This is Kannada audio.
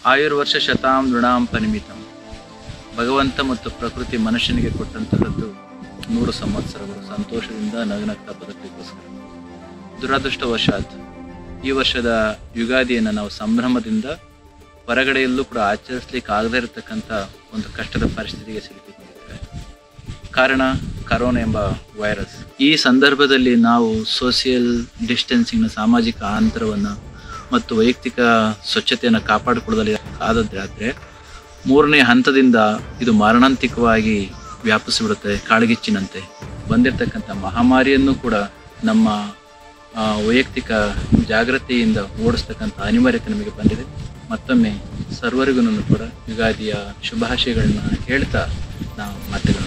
ಆಯುರ್ವರ್ಷ ಶತಾಂ ನೃಣಾಂ ಪರಿಮಿತಂ ಭಗವಂತ ಮತ್ತು ಪ್ರಕೃತಿ ಮನುಷ್ಯನಿಗೆ ಕೊಟ್ಟಂತಹದ್ದು ನೂರು ಸಂವತ್ಸರಗಳು ಸಂತೋಷದಿಂದ ನಗನಗ್ತಾ ಬದುಕಲಿಕ್ಕೋಸ್ಕರ ದುರದೃಷ್ಟವಶಾತ್ ಈ ವರ್ಷದ ಯುಗಾದಿಯನ್ನು ನಾವು ಸಂಭ್ರಮದಿಂದ ಹೊರಗಡೆಯಲ್ಲೂ ಕೂಡ ಆಚರಿಸ್ಲಿಕ್ಕೆ ಆಗದೇ ಇರತಕ್ಕಂಥ ಒಂದು ಕಷ್ಟದ ಪರಿಸ್ಥಿತಿಗೆ ಸಿಲುಕಿಕೊಂಡಿದ್ದೇವೆ ಕಾರಣ ಕರೋನಾ ಎಂಬ ವೈರಸ್ ಈ ಸಂದರ್ಭದಲ್ಲಿ ನಾವು ಸೋಷಿಯಲ್ ಡಿಸ್ಟೆನ್ಸಿಂಗ್ನ ಸಾಮಾಜಿಕ ಅಂತರವನ್ನು ಮತ್ತು ವೈಯಕ್ತಿಕ ಸ್ವಚ್ಛತೆಯನ್ನು ಕಾಪಾಡಿಕೊಳ್ಳದಲ್ಲಿ ಆದದ್ದಾದರೆ ಮೂರನೇ ಹಂತದಿಂದ ಇದು ಮಾರಣಾಂತಿಕವಾಗಿ ವ್ಯಾಪಿಸಿಬಿಡುತ್ತೆ ಕಾಳ್ಗಿಚ್ಚಿನಂತೆ ಬಂದಿರತಕ್ಕಂಥ ಮಹಾಮಾರಿಯನ್ನು ಕೂಡ ನಮ್ಮ ಆ, ವೈಯಕ್ತಿಕ ಜಾಗೃತಿಯಿಂದ ಓಡಿಸ್ತಕ್ಕಂಥ ಅನಿವಾರ್ಯತೆ ನಮಗೆ ಬಂದಿದೆ ಮತ್ತೊಮ್ಮೆ ಸರ್ವರಿಗೂ ಕೂಡ ಯುಗಾದಿಯ ಶುಭಾಶಯಗಳನ್ನ ಹೇಳ್ತಾ ನಾವು ಮಾತುಗಳನ್ನು